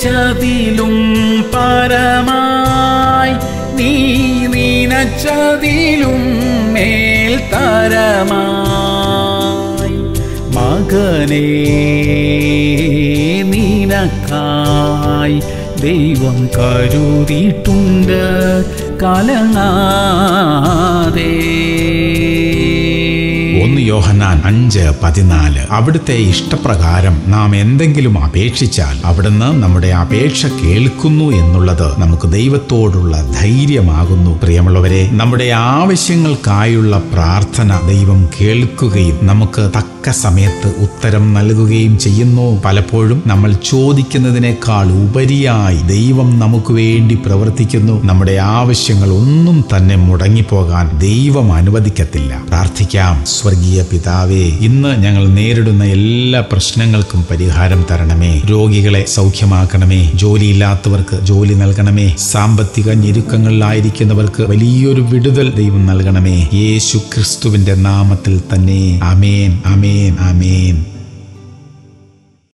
ചോദിച്ചതിലും പരമായി നീ നീനച്ചതിലും മേൽത്തരമായി മകനേ നിനക്കായി ദൈവം കരുതിയിട്ടുണ്ട് കലങ്ങാതെ ഒന്ന് യോഹന്നാൻ അഞ്ച് പതിനാല് അവിടുത്തെ ഇഷ്ടപ്രകാരം നാം എന്തെങ്കിലും അപേക്ഷിച്ചാൽ അവിടുന്ന് നമ്മുടെ അപേക്ഷ കേൾക്കുന്നു എന്നുള്ളത് നമുക്ക് ദൈവത്തോടുള്ള ധൈര്യമാകുന്നു പ്രിയമുള്ളവരെ നമ്മുടെ ആവശ്യങ്ങൾക്കായുള്ള പ്രാർത്ഥന ദൈവം കേൾക്കുകയും നമുക്ക് തക്ക സമയത്ത് ഉത്തരം നൽകുകയും ചെയ്യുന്നു പലപ്പോഴും നമ്മൾ ചോദിക്കുന്നതിനേക്കാൾ ഉപരിയായി ദൈവം നമുക്ക് വേണ്ടി പ്രവർത്തിക്കുന്നു നമ്മുടെ ആവശ്യങ്ങൾ ഒന്നും തന്നെ മുടങ്ങിപ്പോകാൻ ദൈവം അനുവദിക്കത്തില്ല പ്രാർത്ഥിക്കാം സ്വർഗീയ പിതാവേ ഇന്ന് ഞങ്ങൾ നേരിടുന്ന എല്ലാ പ്രശ്നങ്ങൾക്കും പരിഹാരം തരണമേ രോഗികളെ സൗഖ്യമാക്കണമേ ജോലിയില്ലാത്തവർക്ക് ജോലി നൽകണമേ സാമ്പത്തിക ഞെരുക്കങ്ങളിലായിരിക്കുന്നവർക്ക് വലിയൊരു വിടുതൽ ദൈവം നൽകണമേ യേശു ക്രിസ്തുവിന്റെ നാമത്തിൽ തന്നെ അമേൻ അമേൻ അമേൻ